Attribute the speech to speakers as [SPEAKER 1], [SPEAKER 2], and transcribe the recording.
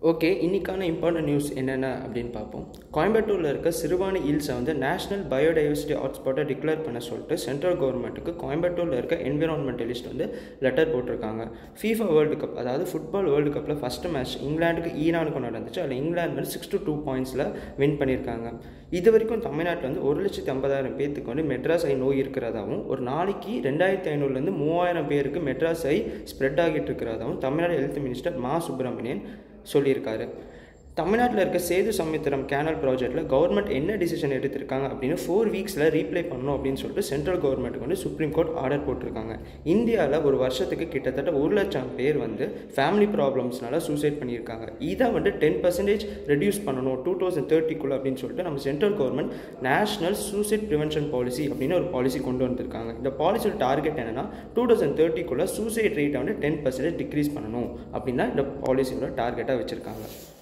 [SPEAKER 1] okay இன்றைக்கான important news என்னென்ன அப்படின்னு பார்ப்போம் கோயம்புத்தூரில் இருக்க சிறுவாணி ஹில்ஸை வந்து நேஷனல் பயோடைவர்சிட்டி ஹாட்ஸ்பாட்டை டிக்ளேர் பண்ண சொல்லிட்டு சென்ட்ரல் கவர்மெண்ட்டுக்கு கோயம்புத்தூரில் இருக்க என்விரான்மெண்டலிஸ்ட் வந்து லெட்டர் போட்டிருக்காங்க ஃபீஃபா வேர்ல்டு கப் அதாவது ஃபுட்பால் வேர்ல்டு கப்பில் ஃபஸ்ட்டு மேட்ச் இங்கிலாந்துக்கு ஈரானுக்கு நடந்துச்சு அதில் இங்கிலாந்து வந்து சிக்ஸ் டு டூ பாயிண்ட்ஸில் வின் பண்ணியிருக்காங்க இது வரைக்கும் தமிழ்நாட்டில் வந்து ஒரு லட்சத்தி ஐம்பதாயிரம் பேத்துக்கு வந்து மெட்ராஸ் ஐ நோய் இருக்கிறதாகவும் ஒரு நாளைக்கு ரெண்டாயிரத்தி ஐநூறுலேருந்து மூவாயிரம் பேருக்கு மெட்ராஸ் ஐ ஸ்ப்ரெட் ஆகிட்டு இருக்கிறதாகவும் தமிழ்நாடு ஹெல்த் மினிஸ்டர் மா சுப்பிரமணியன் சொல்லியிருக்காரு தமிழ்நாட்டில் இருக்க சேது சமுத்திரம் கேனல் ப்ராஜெக்ட்டில் கவர்மெண்ட் என்ன டிசிஷன் எடுத்திருக்காங்க அப்படின்னு ஃபோர் வீக்ஸில் ரீப்ளை பண்ணணும் அப்படின்னு சொல்லிட்டு சென்ட்ரல் கவர்மெண்ட்டுக்கு வந்து சுப்ரீம் கோர்ட் ஆர்டர் போட்டிருக்காங்க இந்தியாவில் ஒரு வருஷத்துக்கு கிட்டத்தட்ட ஒரு லட்சம் பேர் வந்து ஃபேமிலி ப்ராப்ளம்ஸ்னால சூசைட் பண்ணியிருக்காங்க இதை வந்து டென் பர்சன்டேஜ் ரெடியூஸ் பண்ணணும் டூ தௌசண்ட் தேர்ட்டிக்குள்ளே அப்படின்னு சொல்லிட்டு நம்ம central government national suicide prevention policy அப்படின்னு ஒரு பாலிசி கொண்டு வந்திருக்காங்க இந்த பாலிசியோட டார்கெட் என்னன்னா டூ தௌசண்ட் தேர்ட்டிக்குள்ளே சூசைட் ரேட்டை வந்து டென் பர்சன்டேஜ் டிக்ரீஸ் பண்ணணும் அப்படின்னு தான் இந்த பாலிசியோட டார்கெட்டாக வச்சுருக்காங்க